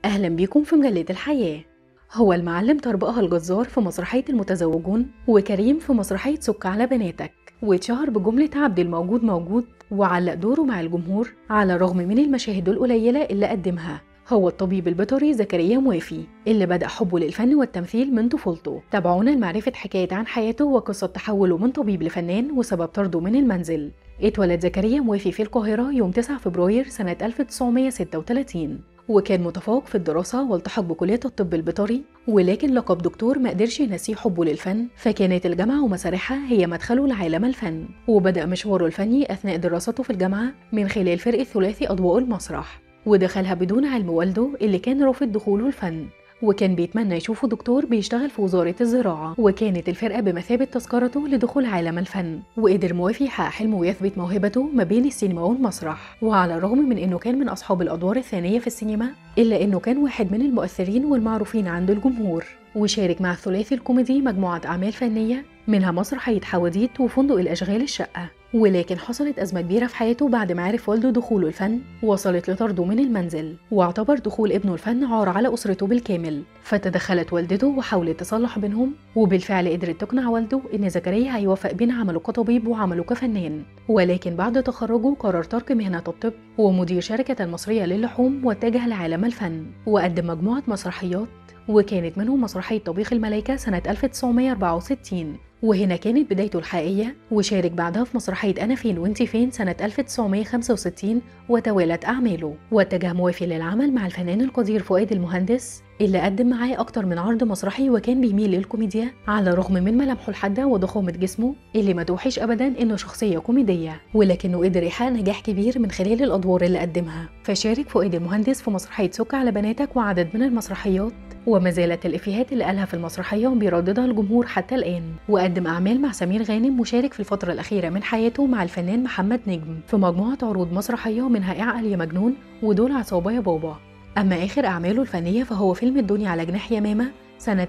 أهلا بيكم في مجلة الحياة هو المعلم طربقها الجزار في مسرحية المتزوجون وكريم في مسرحية سك على بناتك واتشهر بجملة عبد الموجود موجود وعلق دوره مع الجمهور على الرغم من المشاهد القليلة اللي قدمها هو الطبيب البيطري زكريا موافي اللي بدأ حبه للفن والتمثيل من طفولته تابعونا لمعرفة حكاية عن حياته وقصة تحوله من طبيب لفنان وسبب طرده من المنزل اتولد زكريا موافي في القاهرة يوم 9 فبراير سنة 1936 وكان متفوق في الدراسة والتحق بكلية الطب البيطري ولكن لقب دكتور ما قدرش ينسيه حبه للفن فكانت الجامعة ومسارحها هي مدخله لعالم الفن وبدأ مشواره الفني أثناء دراسته في الجامعة من خلال فرق ثلاثي أضواء المسرح ودخلها بدون علم والده اللي كان رافض دخوله الفن وكان بيتمنى يشوفه دكتور بيشتغل في وزارة الزراعة وكانت الفرقة بمثابة تذكرته لدخول عالم الفن وقدر موافي يحقق حلمه ويثبت موهبته ما بين السينما والمسرح وعلى الرغم من انه كان من اصحاب الادوار الثانية في السينما الا انه كان واحد من المؤثرين والمعروفين عند الجمهور وشارك مع الثلاثي الكوميدي مجموعة أعمال فنية منها مسرحية حواديت وفندق الأشغال الشقة ولكن حصلت أزمة كبيرة في حياته بعد ما عرف والده دخوله الفن وصلت لطرده من المنزل واعتبر دخول ابنه الفن عار على أسرته بالكامل فتدخلت والدته وحاولت تصلح بينهم وبالفعل قدرت تقنع والده إن زكريا هيوافق بين عمله كطبيب وعمله كفنان ولكن بعد تخرجه قرر ترك مهنة الطب ومدير شركة المصرية للحوم واتجه لعالم الفن وقدم مجموعة مسرحيات وكانت منهم مسرحية طبيخ الملايكة سنة 1964 وهنا كانت بدايته الحقيقية وشارك بعدها في مسرحية أنا فين وانت فين سنة 1965 وتوالت أعماله واتجه موافي للعمل مع الفنان القدير فؤاد المهندس اللي قدم معاه أكتر من عرض مسرحي وكان بيميل للكوميديا على الرغم من ملامحه الحادة وضخامة جسمه اللي ما توحيش أبدا إنه شخصية كوميدية ولكنه قدر يحقق نجاح كبير من خلال الأدوار اللي قدمها فشارك فؤاد المهندس في مسرحية سك على بناتك وعدد من المسرحيات وما زالت الإفيهات اللي قالها في المسرحية بيرددها الجمهور حتى الآن وقدم أعمال مع سمير غانم وشارك في الفترة الأخيرة من حياته مع الفنان محمد نجم في مجموعة عروض مسرحية منها اعقل يا مجنون ودول عصابة يا بابا أما آخر أعماله الفنية فهو فيلم الدنيا على جناح يمامة سنة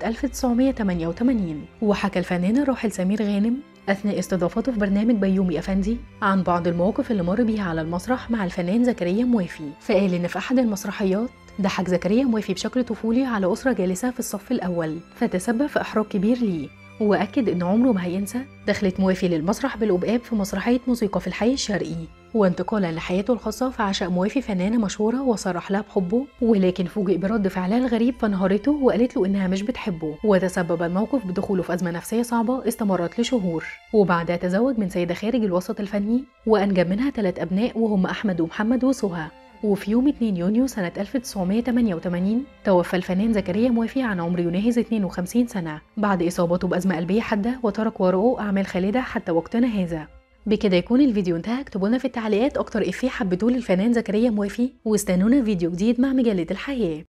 1988 وحكى الفنان الراحل سمير غانم أثناء استضافته في برنامج بيومي أفندي عن بعض المواقف اللي مر بيها على المسرح مع الفنان زكريا موافي فقال إن في أحد المسرحيات ضحك زكريا موافي بشكل طفولي على أسرة جالسة في الصف الأول فتسبب في إحراج كبير ليه وأكد إن عمره ما هينسى دخلت موافي للمسرح بالأبقاب في مسرحية موسيقى في الحي الشرقي وانتقالا لحياته الخاصة فعشق موافي فنانة مشهورة وصرح لها بحبه ولكن فوجئ برد فعلها الغريب فانهارته وقالت له إنها مش بتحبه وتسبب الموقف بدخوله في أزمة نفسية صعبة استمرت لشهور وبعدها تزوج من سيدة خارج الوسط الفني وأنجب منها ثلاث أبناء وهم أحمد ومحمد وسهى وفي يوم 2 يونيو سنة 1988 توفى الفنان زكريا موافي عن عمر يناهز 52 سنة بعد إصابته بأزمة قلبية حادة وترك وراءه أعمال خالدة حتى وقتنا هذا بكده يكون الفيديو انتهى اكتبوا لنا في التعليقات اكتر افيه حبيتوه للفنان زكريا موافي واستنونا في فيديو جديد مع مجلة الحياة